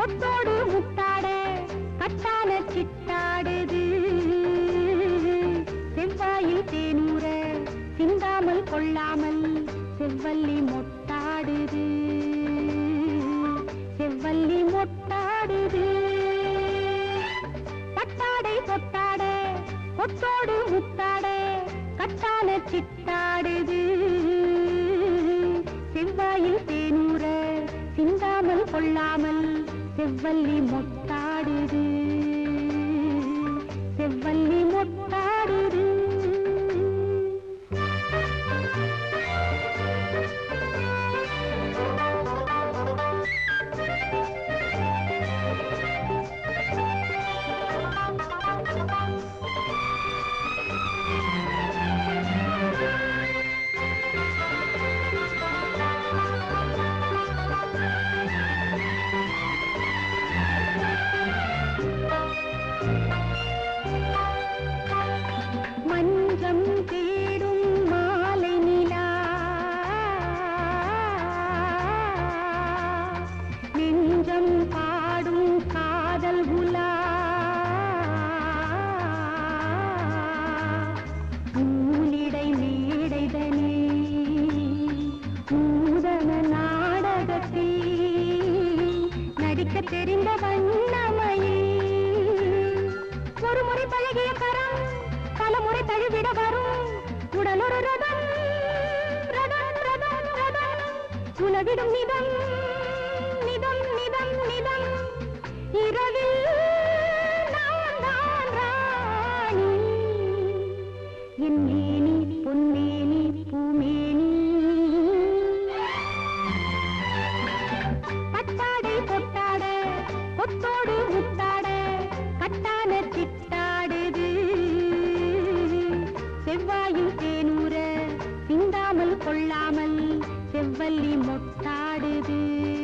கொத்தோடு முத்தாட கட்டான சிட்டாடுது செவ்வாயில் தேனூர சிந்தாமல் கொள்ளாமல் செவ்வல்லி மொட்டாடுது செவ்வல்லி மொட்டாடுது பட்டாடை தொட்டாட கொத்தோடு முத்தாட கட்டான சிட்டாடுது செவ்வாயில் தேனூர சிந்தாமல் கொள்ளாமல் செவ்வல்லி மொட்டாடுது செவ்வல்லி மொட்டாடுது மஞ்சம் தேடும் மாலை நிலா நெஞ்சம் பாடும் காதல் உலா நூலிடை மேடைதனே நூதன நாடகத்தில் நடிக்க தெரிந்த வண்ணமயில் ஒரு முறை பழகிய கரம் பல முறை தழுவிட வரும் உடல் ஒரு ரதம் ரதம் ரதம் ரதம் உலவிடும் நிதம் நிதம் நிதம் நிதம் இரவில் நான் தான் ராணி என் மேனி பொன்மேனி பூமேனி பட்டாடை பொட்டாட கொத்தோடு முத்தாட கட்டான சிட்டாடுது செவ்வாயும் தேனூர சிந்தாமல் கொள்ளாமல் செவ்வல்லி மொட்டாடுது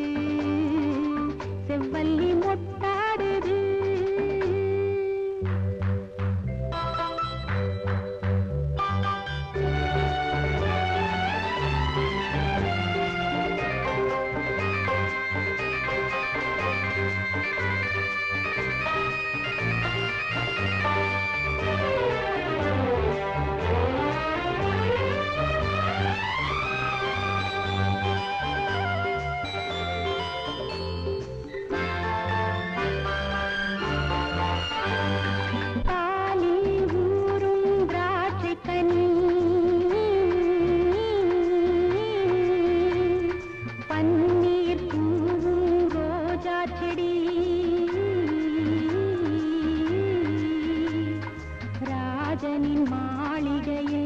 செவ்வல்லி மொட்டாடுது பாலில் ஊறும் திராட்சைக் கனி பன்னீர் தூவும் ரோஜா செடி ராஜனின் மாளிகையை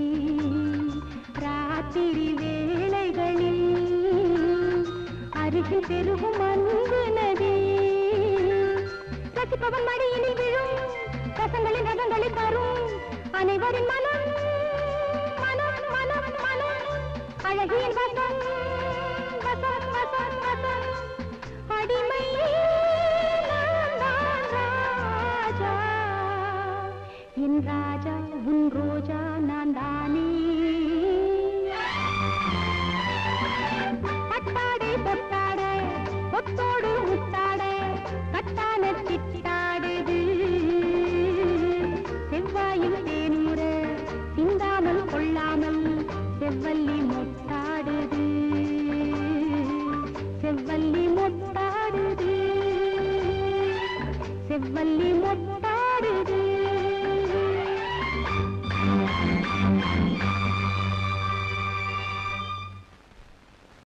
ராத்திரி வேளைகளில் அருகில் பெருகும் அன்பு நதி ரசிப்பவன் மடியினில் விழும் ரசங்களின் ரகங்களை தரும் அனைவரின் மனம் மனம் மனம் மனம் அழகியின் வசம் வசம் வசம் வசம் அடிமை நான் தான் ராஜா என் ராஜா உன் ரோஜா நான் தானே பட்டாடை பொட்டாட கொத்தோடு முத்தாட கட்டான சிட்டாடுது செவ்வாயும் தேனூர சிந்தாமல் கொள்ளாமல் செவ்வல்லி மொட்டாடுது செவ்வல்லி மொட்டாடுது செவ்வல்லி மொட்டாடுது